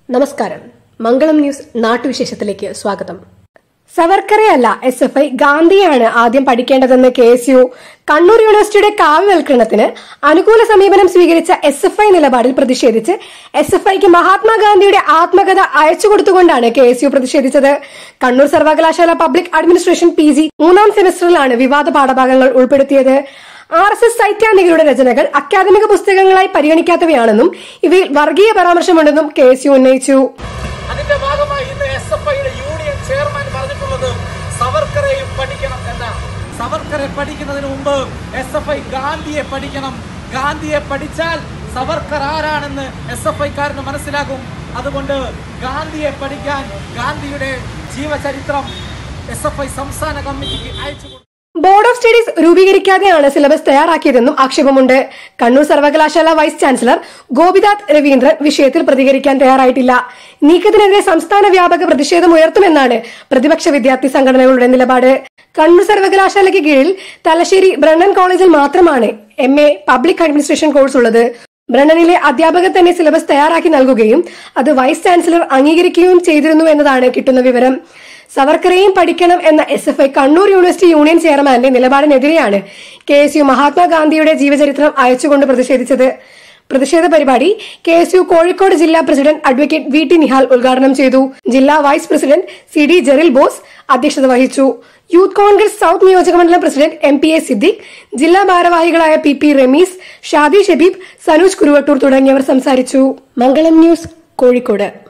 നമസ്കാരം മംഗളം ന്യൂസ് നാട്ടുവിശേഷത്തിലേക്ക് സ്വാഗതം സവർക്കറയല്ല എസ് എഫ് ഐ ഗാന്ധിയാണ് ആദ്യം പഠിക്കേണ്ടതെന്ന് കെ എസ് യു കണ്ണൂർ യൂണിവേഴ്സിറ്റിയുടെ കാവ്യവൽക്കരണത്തിന് അനുകൂല സമീപനം സ്വീകരിച്ച എസ് എഫ് ഐ നിലപാടിൽ പ്രതിഷേധിച്ച് എസ് എഫ് ഐക്ക് മഹാത്മാഗാന്ധിയുടെ ആത്മകഥ അയച്ചു കൊടുത്തുകൊണ്ടാണ് കെ എസ് യു പ്രതിഷേധിച്ചത് കണ്ണൂർ സർവകലാശാല പബ്ലിക് അഡ്മിനിസ്ട്രേഷൻ പി ജി മൂന്നാം സെമസ്റ്ററിലാണ് വിവാദ പാഠഭാഗങ്ങൾ ഉൾപ്പെടുത്തിയത് ആർ എസ് എസ് സൈദ്ധാന്തികരുടെ രചനകൾ അക്കാദമിക പുസ്തകങ്ങളായി പരിഗണിക്കാത്തവയാണെന്നും ഇവയിൽ വർഗീയ പരാമർശമുണ്ടെന്നും കെ എസ് യു ഉന്നയിച്ചു അതിന്റെ ഭാഗമായി ഇന്ന് എസ് എഫ് ഐയുടെ യൂണിയൻ ചെയർമാൻ പറഞ്ഞിട്ടുള്ളത് സവർക്കറെയും പഠിക്കണം എന്നാണ് സവർക്കറെ പഠിക്കുന്നതിന് മുമ്പ് എസ് എഫ് ഐ ഗാന്ധിയെ പഠിക്കണം ഗാന്ധിയെ പഠിച്ചാൽ സവർക്കർ ആരാണെന്ന് എസ് എഫ് ഐക്കാരന് മനസ്സിലാകും അതുകൊണ്ട് ഗാന്ധിയെ പഠിക്കാൻ ഗാന്ധിയുടെ ജീവചരിത്രം എസ് എഫ് ഐ സംസ്ഥാന കമ്മിറ്റിക്ക് അയച്ചു കൊടുത്തു. ബോർഡ് ഓഫ് സ്റ്റഡീസ് രൂപീകരിക്കാതെയാണ് സിലബസ് തയ്യാറാക്കിയതെന്നും ആക്ഷേപമുണ്ട് കണ്ണൂർ സർവകലാശാല വൈസ് ചാൻസലർ ഗോപിനാഥ് രവീന്ദ്രൻ വിഷയത്തിൽ പ്രതികരിക്കാൻ തയ്യാറായിട്ടില്ല നീക്കത്തിനെതിരെ സംസ്ഥാന വ്യാപക പ്രതിഷേധം ഉയർത്തുമെന്നാണ് പ്രതിപക്ഷ വിദ്യാർത്ഥി സംഘടനകളുടെ നിലപാട് കണ്ണൂർ സർവകലാശാലയ്ക്ക് കീഴിൽ തലശ്ശേരി ബ്രണ്ണൻ കോളേജിൽ മാത്രമാണ് M A public administration course ഉള്ളത് ബ്രണ്ണനിലെ അധ്യാപകർ തന്നെ സിലബസ് തയ്യാറാക്കി നൽകുകയും അത് വൈസ് ചാൻസലർ അംഗീകരിക്കുകയും ചെയ്തിരുന്നു എന്നതാണ് കിട്ടുന്ന വിവരം സവർക്കറേയും പഠിക്കണം എന്ന S F I Kannur university union ചെയർമാന്റെ നിലപാടിനെതിരെയാണ് കെ എസ് യു മഹാത്മാഗാന്ധിയുടെ ജീവചരിത്രം അയച്ചുകൊണ്ട് പ്രതിഷേധിച്ചത് പ്രതിഷേധ പരിപാടി കെ എസ് യു കോഴിക്കോട് ജില്ലാ president advocate V T Nihal ഉദ്ഘാടനം ചെയ്തു ജില്ലാ vice president C D Jeril Bose അധ്യക്ഷത വഹിച്ചു യൂത്ത് കോൺഗ്രസ് സൗത്ത് നിയോജകമണ്ഡലം president M P A Siddique ജില്ലാ ഭാരവാഹികളായ പി പി റമീസ് ഷാദി ഷബീബ് സനൂജ് കുരുവട്ടൂർ തുടങ്ങിയവർ സംസാരിച്ചു മംഗളം ന്യൂസ് കോഴിക്കോട്